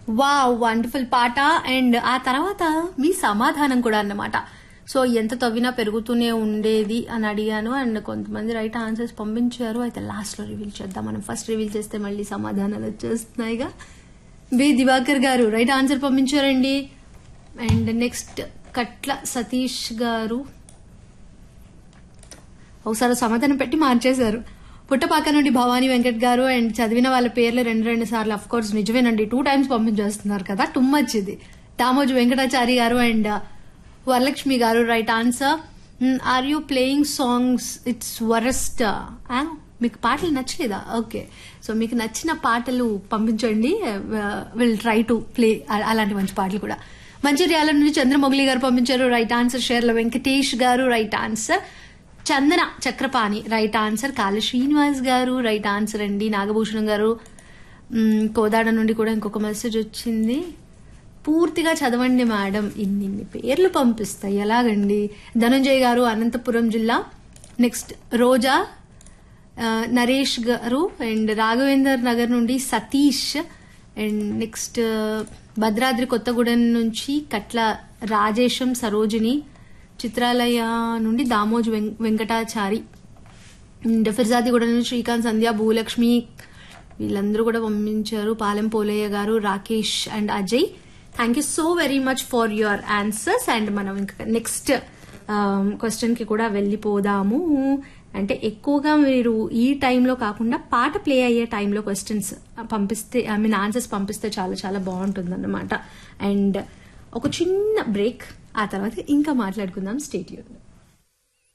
వా వండర్ఫుల్ పాట అండ్ ఆ తర్వాత మీ సమాధానం కూడా అన్నమాట సో ఎంత తవ్వినా పెరుగుతూనే ఉండేది అని అడిగాను అండ్ కొంతమంది రైట్ ఆన్సర్స్ పంపించారు అయితే లాస్ట్ లో రివీల్ చేద్దాం మనం ఫస్ట్ రివీల్ చేస్తే మళ్ళీ సమాధానాలు వచ్చేస్తున్నాయిగా B Diwakar garu right answer పంపించారండి అండ్ నెక్స్ట్ కట్ల సతీష్ గారు ఒకసారి సమాధానం పెట్టి మార్చేశారు పుట్టపాక నుండి భవానీ వెంకట్ గారు అండ్ చదివిన వాళ్ళ పేర్లు రెండు రెండు సార్లు అఫ్ కోర్స్ నిజమేనండి టూ టైమ్స్ పంపించేస్తున్నారు కదా టుమ్మచ్ ఇది దామోజు వెంకటాచారి గారు అండ్ వరలక్ష్మి గారు right answer are you playing songs it's worst మీకు పాటలు నచ్చలేదా ఓకే సో మీకు నచ్చిన పాటలు పంపించండి విల్ ట్రై టు ప్లే అలాంటి మంచి పాటలు కూడా మంచిర్యాల నుండి చంద్రమొగిలి గారు పంపించారు రైట్ ఆన్సర్ షేర్ల వెంకటేష్ గారు right answer Chandana Chakrapani right answer Kala Srinivas గారు రైట్ ఆన్సర్ అండి నాగభూషణం గారు మ్, కోదాడ నుండి కూడా ఇంకొక మెసేజ్ వచ్చింది పూర్తిగా చదవండి మేడం ఇన్ని పేర్లు పంపిస్తాయి ఎలాగండి ధనంజయ్ గారు అనంతపురం జిల్లా నెక్స్ట్ రోజా ఆ, నరేష్ గారు అండ్ రాఘవేందర్ నగర్ నుండి సతీష్ అండ్ నెక్స్ట్ భద్రాద్రి కొత్తగూడెం నుంచి కట్ల రాజేశం సరోజిని చిత్రాలయ నుండి దామోజు వెం- వెంకటాచారి అండ్ ఫిర్జాదిగూడ నుంచి శ్రీకాంత్ సంధ్య భూలక్ష్మి వీళ్ళందరూ కూడా పంపించారు పాలెం పోలయ్య గారు Rakesh and Ajay thank you so very much for your answers and మనం ఇంకా నెక్స్ట్ క్వశ్చన్ కి కూడా వెళ్ళిపోదాము అంటే ఎక్కువగా మీరు ఈ టైంలో కాకుండా పాట ప్లే అయ్యే టైంలో క్వశ్చన్స్ పంపిస్తే ఐ మీన్ ఆన్సర్స్ పంపిస్తే చాలా చాలా బాగుంటుంది అన్నమాట అండ్ ఒక చిన్న బ్రేక్ ఆ తర్వాత ఇంకా మాట్లాడుకుందాం స్టేట్